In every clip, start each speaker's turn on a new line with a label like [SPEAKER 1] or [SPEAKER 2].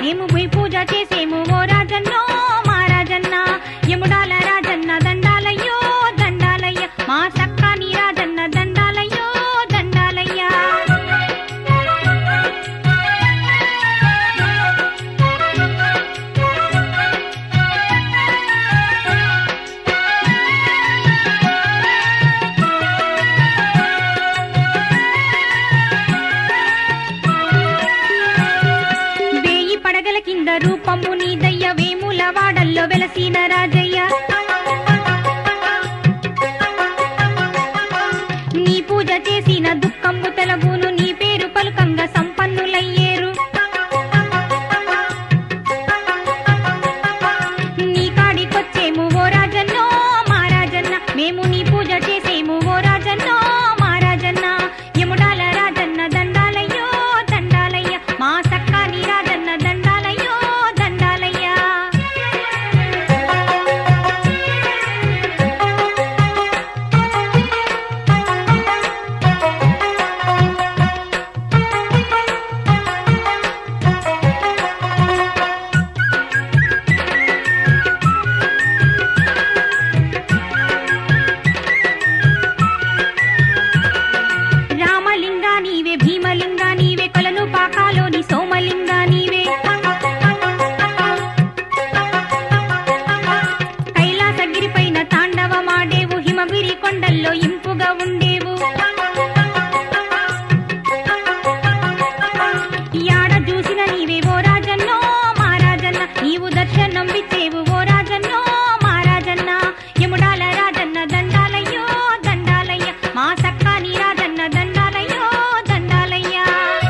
[SPEAKER 1] మేము పోయి పూజ చేసేము ఓ రాజన్నో మా రాజన్న యముడాల రాజన్న దండాలయ్యో దండాలయ్య మా సక్కాని రాజన్న దండాలయ్యో దండాలయ్యా వేయి పడగల కింద రూపము నీదయ్య వేముల వాడల్లో వెలసిన రాజయ్య నీ పూజ చేసిన దుఃఖంబు తొలగును నీ పేరు పలుకంగా సంపన్నులయ్యేరు నీ కాడికొచ్చేము ఓ రాజన్నో మా రాజన్న మేము నీ పూజ చేసేము ఓ రాజన్నో మా రాజన్న యముడాల రాజన్న దండాలయ్యో దండాలయ్య మా సక్కాని రాజన్న దండాలయ్యో దండాలయ్యా రామలింగా నీవే భీమలింగా నీవే కొలను పాకాలోని సోమలింగా నీవే కైలాసగిరిపైన తాండవమాడేవు హిమగిరి కొండల్లో ఇంపుగా ఉండేవు యాడ చూసిన నీవే ఓ రాజన్నో మా రాజన్న నీవు దర్శనం ఇచ్చేవు ఓ రాజన్నో మా రాజన్న యముడాల రాజన్న దండాలయ్యో దండాలయ్య మా సక్కాని రాజన్న దండాలయ్యో దండాలయ్యా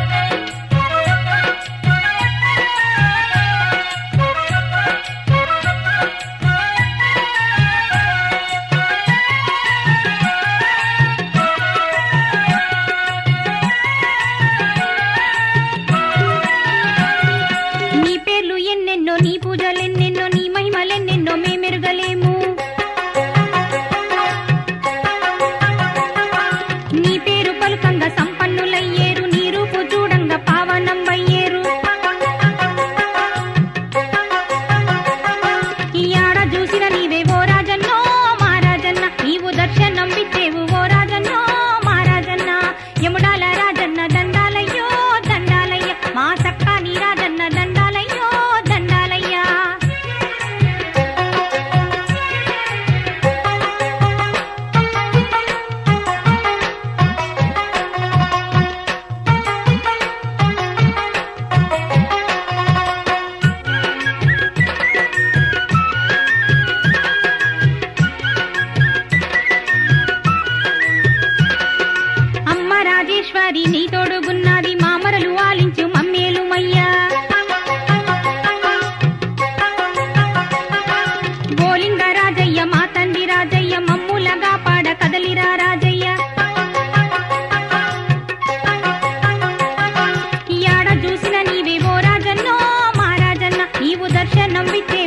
[SPEAKER 1] నీ పేర్లు ఎన్నెన్నో నీ పూజలెన్నెన్నో నీ మహిమలెన్నెన్నో మేమెరుగలేము నీ పేరు పలుకంగా సంపన్నులయ్యేరు నీ రూపు చూడంగా పావనం అయ్యేరు ఈ ఆడ చూసిన నీవే ఓ రాజన్నో మా రాజన్న నీవు దర్శనం ఇచ్చేవు ఓ రాజన్నో మా రాజన్న యముడాల రాజన్న దండాలయ్యో దండాలయ్య మా సక్కాని రాజన్న దండాలయ్యో దండాలయ్యా అమ్మ రాజేశ్వరి నీ తోడుగున్నది మామరలు ఆలించు మమ్మేలు మయ్యా గోలింగ రాజయ్య మా తండ్రి రాజయ్య మమ్ములగా పాడ కదలిరా రాజయ్య యాడ చూసిన నీవే ఓ రాజన్నో మా రాజన్న నీవు దర్శనం ఇచ్చే